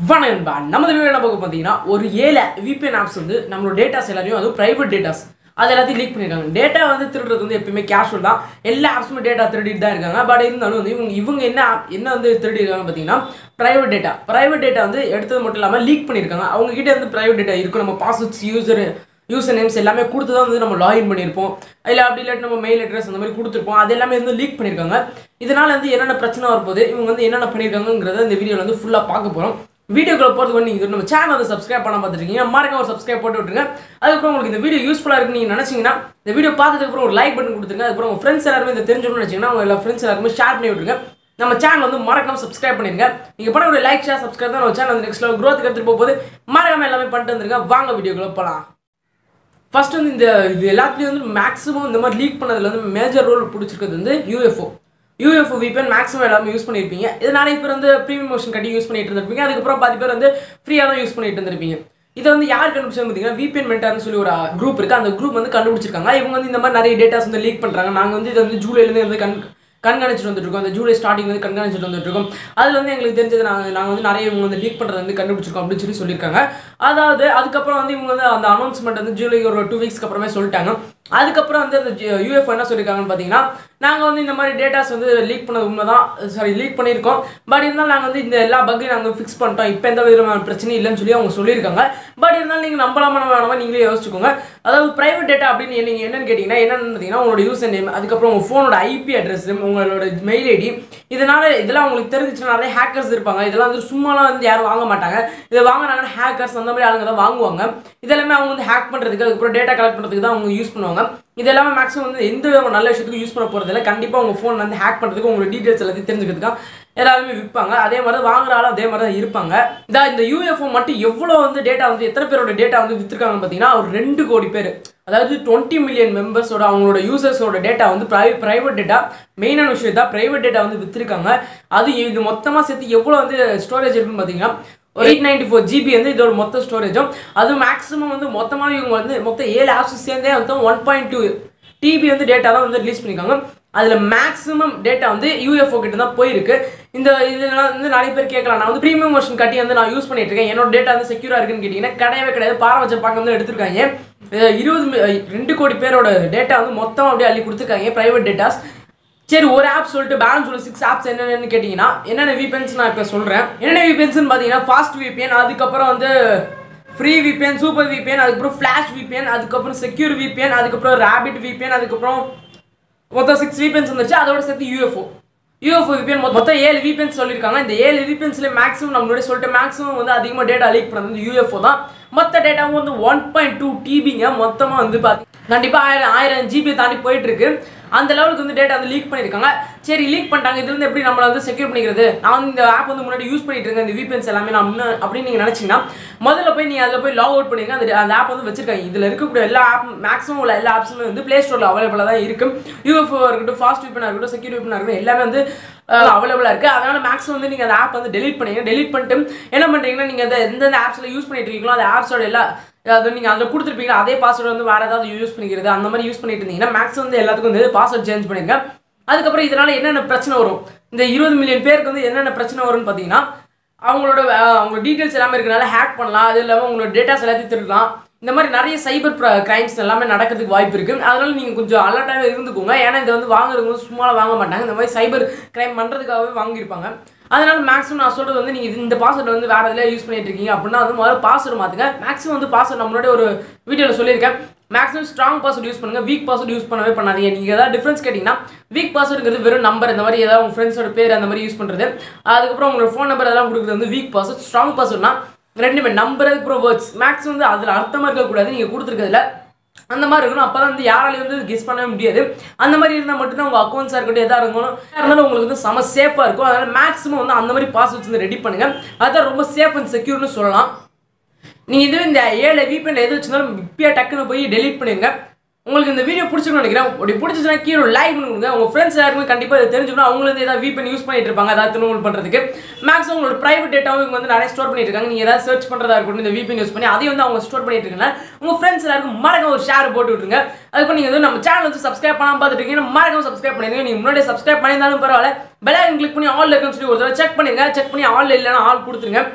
வணக்கம் பா நம்ம வீடியோ என்ன பார்க்க பார்த்தீங்கன்னா ஒரு ஏழு விபிஎன் ஆப்ஸ் வந்து நம்மளோட டேட்டாஸ் எல்லாரையும் அதுவும் ப்ரைவேட் டேட்டாஸ் அது எல்லாத்தையும் லீக் பண்ணியிருக்காங்க டேட்டா வந்து திருடுறது வந்து எப்பயுமே கேஷுவல் தான் எல்லா ஆப்ஸுமே டேட்டா திருடிட்டு தான் இருக்காங்க பட் இருந்தாலும் வந்து இவங்க இவங்க என்ன app- என்ன வந்து திருடி இருக்காங்க பார்த்தீங்கன்னா ப்ரைவேட் டேட்டா ப்ரைவேட் டேட்டா வந்து எடுத்தது மட்டும் இல்லாமல் லீக் பண்ணியிருக்காங்க அவங்க கிட்ட வந்து ப்ரைவேட் டேட்டா இருக்கும் நம்ம பாஸ்வேர்ட்ஸ் யூசர் யூசர் நேம்ஸ் எல்லாமே கொடுத்து தான் வந்து நம்ம லாகின் பண்ணியிருப்போம் இல்லை அப்படி இல்லாட்டி நம்ம மெயில் அட்ரஸ் அந்த மாதிரி கொடுத்துருப்போம் அது எல்லாமே வந்து லீக் பண்ணியிருக்காங்க இதனால வந்து என்னென்ன பிரச்சனை வரப்போகுது இவங்க வந்து என்னென்ன பண்ணியிருக்காங்கிறத இந்த வீடியோவில் வந்து ஃபுல்லாக பார்க்க போகிறோம் வீடியோக்குள்ள போகிறது வந்து நீங்கள் நம்ம சேனல் வந்து சப்ஸ்கிரைப் பண்ண பார்த்துருக்கீங்க மறக்காம ஒரு சப்ஸ்கிரைப் போட்டு விட்டுருங்க அதுக்கப்புறம் உங்களுக்கு இந்த வீடியோ யூஸ்ஃபுல்லாக இருக்குன்னு நீங்கள் நினச்சிங்கன்னா இந்த வீடியோ பார்த்ததுக்கப்புறம் ஒரு லைக் பட்டன் கொடுத்துருங்க அதுக்கப்புறம் உங்கள் ஃப்ரெண்ட்ஸ் எல்லாருமே இந்த தெரிஞ்சுக்கணும்னு நினச்சிங்கன்னா உங்கள் எல்லா ஃப்ரெண்ட்ஸ் எல்லாருமே ஷேர் பண்ணி விட்டுருங்க நம்ம சேனல் வந்து மறக்காம சப்ஸ்கிரைப் பண்ணிருங்க நீங்க பண்ண ஒரு லைக் ஷேர் சப்ஸ்கிரைப் தான் நம்ம சேனல் வந்து நெக்ஸ்ட் லெவல் growth எடுத்துட்டு போகுது மறக்காம எல்லாமே பண்ணிட்டு வந்துருங்க வாங்க வீடியோக்குள்ள போகலாம் ஃபர்ஸ்ட் வந்து இந்த இது எல்லாத்துலேயும் வந்து மேக்ஸிமம் இந்த மாதிரி லீக் பண்ணதுல வந்து மேஜர் ரோல் பிடிச்சிருக்கிறது வந்து யூஎஃப்ஓ யூஎஃப்ஓ VPN மேக்ஸிமம் எல்லாமே யூஸ் பண்ணியிருப்பீங்க இது நிறைய பேர் வந்து ப்ரீமியம் மோஷன் கட்டி யூஸ் பண்ணிட்டு இருந்திருப்பீங்க அதுக்கப்புறம் பாதி பேர் வந்து ஃப்ரீயாக தான் யூஸ் பண்ணிட்டு இருந்திருப்பீங்க இதை வந்து யார் கண்டுபிடிச்சாங்க பார்த்தீங்கன்னா VPN மென்டார்னு சொல்லி ஒரு குரூப் இருக்கு அந்த குரூப் வந்து கண்டுபிடிச்சிருக்காங்க இவங்க வந்து இந்த மாதிரி நிறைய டேட்டாஸ் வந்து லீக் பண்ணுறாங்க நாங்கள் வந்து இதை வந்து ஜூலைலேருந்து வந்து கண் கண்காணிச்சுட்டு வந்துட்டு இருக்கோம் அந்த ஜூலை ஸ்டார்டிங் வந்து கண்காணிச்சுட்டு வந்துட்டு இருக்கோம் அதுல வந்து எங்களுக்கு தெரிஞ்சது நாங்கள் நாங்கள் வந்து நிறைய இவங்க வந்து லீக் பண்ணுறது வந்து கண்டுபிடிச்சிருக்கோம் அப்படின்னு சொல்லி சொல்லியிருக்காங்க அதாவது அதுக்கப்புறம் வந்து இவங்க வந்து அந்த அனௌன்ஸ்மெண்ட் வந்து ஜூலை ஒரு டூ வீக்ஸ்க்கு அப்புறமே சொல்லிட்டாங்க அதுக்கப்புறம் வந்து அந்த யூஎஃப் என்ன சொல்லியிருக்காங்கன்னு பார்த்தீங்கன்னா நாங்கள் வந்து இந்த மாதிரி டேட்டாஸ் வந்து லீக் பண்ணது உண்மை தான் சாரி லீக் பண்ணியிருக்கோம் பட் இருந்தாலும் நாங்கள் வந்து இந்த எல்லா பக்கையும் நாங்கள் ஃபிக்ஸ் பண்ணிட்டோம் இப்போ எந்த விதமான பிரச்சனையும் இல்லைன்னு சொல்லி அவங்க சொல்லியிருக்காங்க பட் இருந்தாலும் நீங்கள் நம்பலாமா வேணாமா நீங்களே யோசிச்சுக்கோங்க அதாவது ப்ரைவேட் டேட்டா அப்படின்னு நீங்கள் என்னன்னு கேட்டிங்கன்னா என்னன்னு பார்த்தீங்கன்னா உங்களோட யூசர் நேம் அதுக்கப்புறம் உங்கள் ஃபோனோட ஐபி அட்ரஸ் உங்களோட மெயில் ஐடி இதனால இதெல்லாம் உங்களுக்கு தெரிஞ்சிச்சுன்னா நிறைய ஹேக்கர்ஸ் இருப்பாங்க இதெல்லாம் வந்து சும்மாலாம் வந்து யாரும் வாங்க மாட்டாங்க இதை வாங்கினாங்கன்னா ஹேக்கர்ஸ் அந்த மாதிரி ஆளுங்க தான் வாங்குவாங்க இதெல்லாமே அவங்க வந்து ஹேக் பண்ணுறதுக்கு அதுக்கப்புறம் டேட்டா கலெக்ட் பண்ணுறதுக்கு தான் அவங்க யூஸ் பண்ணுவாங்க இது எல்லாமே மேக்ஸிமம் வந்து எந்த விதமான நல்ல விஷயத்துக்கும் யூஸ் பண்ண போகிறதில்ல கண்டிப்பாக உங்கள் ஃபோன் வந்து ஹேக் பண்ணுறதுக்கு உங்களோட டீட்டெயில்ஸ் எல்லாத்தையும் தெரிஞ்சுக்கிறதுக்கு எல்லாருமே விற்பாங்க அதே மாதிரி தான் வாங்குற ஆளும் அதே மாதிரி தான் இருப்பாங்க இந்த இந்த யூஎஃப்ஓ மட்டும் எவ்வளோ வந்து டேட்டா வந்து எத்தனை பேரோட டேட்டா வந்து விற்றுருக்காங்கன்னு பார்த்தீங்கன்னா ஒரு ரெண்டு கோடி பேர் அதாவது டுவெண்ட்டி மில்லியன் மெம்பர்ஸோட அவங்களோட யூசர்ஸோட டேட்டா வந்து ப்ரைவேட் டேட்டா மெயினான விஷயம் தான் ப்ரைவேட் டேட்டா வந்து விற்றுருக்காங்க அது இது மொத்தமாக சேர்த்து எவ்வளோ வந்து ஸ்டோரேஜ் இருக்குன்னு பார்த்தீங்கன்னா ஒரு எயிட் நைன்டி ஃபோர் ஜிபி வந்து இதோட மொத்த ஸ்டோரேஜும் அது மேக்ஸிமம் வந்து மொத்தமாக இவங்க வந்து மொத்தம் ஏழு ஆப்ஸ் சேர்ந்தே வந்து ஒன் பாயிண்ட் டூ டிபி வந்து டேட்டா தான் வந்து ரிலீஸ் பண்ணியிருக்காங்க அதில் மேக்ஸிமம் டேட்டா வந்து யூஎஃப்ஓ கிட்ட தான் போயிருக்கு இந்த இதெல்லாம் வந்து நிறைய பேர் கேட்கலாம் நான் வந்து ப்ரீமியம் வெர்ஷன் கட்டி வந்து நான் யூஸ் பண்ணிட்டு இருக்கேன் என்னோட டேட்டா வந்து செக்யூராக இருக்குன்னு கேட்டிங்கன்னா கிடையவே கிடையாது பாரம் வச்ச பார்க்க வந்து எடுத்திருக்காங்க அஹ் இருபது மி- அஹ் ரெண்டு கோடி பேரோட டேட்டா வந்து மொத்தமாக அப்படியே அள்ளி கொடுத்துருக்காங்க ப்ரைவேட் டேட்டாஸ் சரி ஒரு ஆப் சொல்லிட்டு பேலன்ஸ் உள்ள சிக்ஸ் ஆப்ஸ் என்னென்னு கேட்டிங்கன்னா என்னென்ன விபிஎன்ஸ் நான் இப்போ சொல்கிறேன் என்னென்ன விபிஎன்ஸ்னு பார்த்தீங்கன்னா ஃபாஸ்ட் விபிஎன் அதுக்கப்புறம் வந்து ஃப்ரீ விபிஎன் சூப்பர் விபிஎன் அதுக்கப்புறம் ஃப்ளாஷ் விபிஎன் அதுக்கப்புறம் செக்யூர் விபிஎன் அதுக்கப்புறம் ரேபிட் விபிஎன் அதுக்கப்புறம் மொத்தம் சிக்ஸ் விபிஎன்ஸ் வந்துச்சு அதோட சேர்த்து யூஎஃப்ஓ யூஎஃப்ஓ விபிஎன் மொத்தம் ஏழு விபிஎன்ஸ் சொல்லியிருக்காங்க இந்த ஏழு விபிஎன்ஸ்ல மேக்ஸிமம் நம்மளோட சொல்லிட்டு மேக்ஸிமம் வந்து அதிகமாக டேட்டா லீக் பண்ணது வந்து யூஎஃப்ஓ தான் மொத்த டேட்டாவும் வந்து ஒன் பாயிண்ட் டூ டிபிங்க மொத்தமாக வந்து பார்த்தி கண்டிப்பாக ஆயிரம் ஆயிரம் ஜிபி தாண்டி போயிட்டு இருக்கு அந்த லெவலுக்கு வந்து டேட்டா வந்து லீக் பண்ணியிருக்காங்க சரி லீக் பண்ணிட்டாங்க இதுலேருந்து எப்படி நம்மளை வந்து செக்யூர் பண்ணிக்கிறது நான் வந்து இந்த ஆப் வந்து முன்னாடி யூஸ் பண்ணிட்டு இருக்கேன் இந்த விபிஎன்ஸ் எல்லாமே நான் முன்ன அப்படின்னு நீங்கள் நினச்சிங்கன்னா முதல்ல போய் நீங்கள் அதில் போய் லாக் அவுட் பண்ணிருங்க அந்த அந்த ஆப் வந்து வச்சிருக்காங்க இதில் இருக்கக்கூடிய எல்லா ஆப் மேக்ஸிமம் உள்ள எல்லா ஆப்ஸுமே வந்து ப்ளே ஸ்டோரில் அவைலபிளாக தான் இருக்கும் யூஎஃப்ஓ இருக்கட்டும் ஃபாஸ்ட் விப்பனாக இருக்கட்டும் செக்யூர் விப்பனாக இருக்கட்டும் எல்லாமே வந்து அவைலபிளாக இருக்குது அதனால மேக்ஸிமம் வந்து நீங்கள் அந்த ஆப் வந்து டெலீட் பண்ணீங்க டெலீட் பண்ணிட்டு என்ன பண்ணுறீங்கன்னா நீங்கள் அந்த எந்தெந்த ஆப்ஸில் யூஸ் பண்ணிட்டு இருக்கீங்களோ அந்த ஆப்ஸோட எல்லா அது நீங்கள் அதில் கொடுத்துருப்பீங்க அதே பாஸ்வேர்டு வந்து வேறு ஏதாவது யூஸ் பண்ணிக்கிறது அந்த மாதிரி யூஸ் பண்ணிட்டு இருந்தீங்கன்னா மேக்ஸிமம் வந்து எல்லாத்துக்கும் வந்து பாஸ்வேர்ட் சேஞ்ச் பண்ணிருங்க அதுக்கப்புறம் இதனால என்னென்ன பிரச்சனை வரும் இந்த இருபது மில்லியன் பேருக்கு வந்து என்னென்ன பிரச்சனை வரும்னு பார்த்தீங்கன்னா அவங்களோட அஹ், அவங்களோட டீட்டெயில்ஸ் எல்லாமே இருக்கனால ஹேக் பண்ணலாம் அது இல்லாமல் உங்களோட டேட்டாஸ் எல்லாத்தையும் திருடலாம் இந்த மாதிரி நிறைய சைபர் கிரைம்ஸ் எல்லாமே நடக்கிறதுக்கு வாய்ப்பு இருக்கு அதனால நீங்கள் கொஞ்சம் அலர்ட்டாகவே இருந்துக்கோங்க ஏன்னா இதை வந்து வாங்குறவங்க சும்மா வாங்க மாட்டாங்க இந்த மாதிரி சைபர் கிரைம் பண்ணுறதுக்காகவே வாங்கியிருப்பாங்க அதனால மேக்ஸிமம் நான் சொல்றது வந்து நீங்கள் இந்த பாஸ்வேர்டு வந்து வேறு இதில் யூஸ் பண்ணிட்டு இருக்கீங்க அப்படின்னா வந்து முதல்ல பாஸ்வேர்டு மாற்றுங்க மேக்ஸிமம் வந்து பாஸ்வேர்டு நம்மளோட ஒரு வீடியோவில் சொல்லியிருக்கேன் மேக்ஸிமம் ஸ்ட்ராங் பாஸ்வேர்டு யூஸ் பண்ணுங்க வீக் பாஸ்வேர்டு யூஸ் பண்ணவே பண்ணாதீங்க நீங்கள் ஏதாவது டிஃப்ரென்ஸ் கேட்டிங்கன்னா வீக் பாஸ்வேர்டுங்கிறது வெறும் நம்பர் இந்த மாதிரி ஏதாவது உங்கள் ஃப்ரெண்ட்ஸோட பேர் அந்த மாதிரி யூஸ் பண்ணுறது அதுக்கப்புறம் உங்களோட ஃபோன் நம்பர் அதெல்லாம் கொடுக்குறது வந்து வீக் பாஸ்வேர்ட் ஸ்ட்ராங் பாஸ்வேர்ட்னா ரெண்டுமே நம்பர் அதுக்கப்புறம் வேர்ட்ஸ் மேக்ஸ் வந்து அதில் அர்த்தமாக இருக்கக்கூடாது நீங்கள் கொடுத்துருக்கிறதுல அந்த மாதிரி இருக்கணும் அப்போ வந்து யாராலையும் வந்து கெஸ் பண்ணவே முடியாது அந்த மாதிரி இருந்தால் மட்டும்தான் உங்கள் அக்கௌண்ட்ஸாக இருக்கட்டும் எதாக இருக்கணும் இருந்தாலும் உங்களுக்கு வந்து செம சேஃபாக இருக்கும் அதனால் மேக்ஸிமம் வந்து அந்த மாதிரி பாஸ்வேர்ட்ஸ் வந்து ரெடி பண்ணுங்க அதான் ரொம்ப சேஃப் அண்ட் செக்யூர்னு சொல்லலாம் நீங்கள் இதுவே இந்த ஏழு விபிஎன் எது வச்சிருந்தாலும் இப்பயே டக்குன்னு போய் டெலீட் பண்ணிருங்க உங்களுக்கு இந்த வீடியோ பிடிச்சிருக்கும்னு நினைக்கிறேன் அப்படி பிடிச்சிச்சுன்னா கீழே லைக் பண்ணுங்க உங்கள் ஃப்ரெண்ட்ஸ் யாருக்குமே கண்டிப்பாக இதை தெரிஞ்சுக்கணும் அவங்களும் வந்து ஏதாவது VPN யூஸ் பண்ணிட்டு இருப்பாங்க ஏதாவது திரும்ப பண்ணுறதுக்கு மேக்ஸிமம் உங்களோட ப்ரைவேட் டேட்டாவும் இவங்க வந்து நிறைய ஸ்டோர் பண்ணிட்டு இருக்காங்க நீங்கள் ஏதாவது சர்ச் பண்ணுறதா இருக்கட்டும் இந்த VPN யூஸ் பண்ணி அதையும் வந்து அவங்க ஸ்டோர் பண்ணிட்டு இருக்காங்க உங்கள் ஃப்ரெண்ட்ஸ் எல்லாருக்கும் மறக்காம ஒரு ஷேர் போட்டு விட்டுருங்க அதுக்கப்புறம் நீங்கள் வந்து நம்ம சேனல் வந்து சப்ஸ்கிரைப் பண்ணாமல் பார்த்துட்டு இருக்கீங்கன்னா மறக்காம சப்ஸ்கிரைப் பண்ணிருங்க நீங்கள் முன்னாடி சப்ஸ்கிரைப் பண்ணியிருந்தாலும் பரவாயில்ல பெல் ஐக்கன் கிளிக் பண்ணி ஆல் இருக்குன்னு சொல்லி ஒரு தடவை செக் பண்ணிருங்க செக் பண்ணி ஆல் இல்லைன்னா ஆல் கொடுத்துருங்க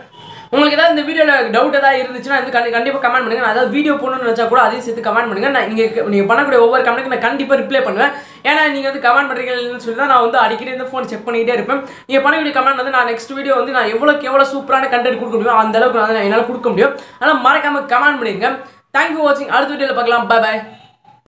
உங்களுக்கு ஏதாவது இந்த வீடியோவில் டவுட் ஏதாவது இருந்துச்சுன்னா வந்து கண்டி கண்டிப்பாக கமெண்ட் பண்ணுங்க நான் ஏதாவது வீடியோ போடணும்னு நினச்சா கூட அதையும் சேர்த்து கமெண்ட் பண்ணுங்க நான் நீங்கள் நீங்கள் பண்ணக்கூடிய ஒவ்வொரு கமெண்ட்டுக்கு நான் கண்டிப்பாக ரிப்ளை பண்ணுவேன் ஏன்னா நீங்கள் வந்து கமெண்ட் பண்ணுறீங்கன்னு சொல்லி தான் நான் வந்து அடிக்கடி இந்த ஃபோன் செக் பண்ணிக்கிட்டே இருப்பேன் நீங்கள் பண்ணக்கூடிய கமெண்ட் வந்து நான் நெக்ஸ்ட் வீடியோ வந்து நான் எவ்வளோக்கு எவ்வளோ சூப்பரான கண்டென்ட் கொடுக்க முடியும் அந்த அளவுக்கு வந்து என்னால் கொடுக்க முடியும் ஆனால் மறக்காம கமெண்ட் பண்ணிடுங்க தேங்க்யூ ஃபார் வாட்சிங் அடுத்த வீடியோவில் பார்க்கலாம் பை பாய்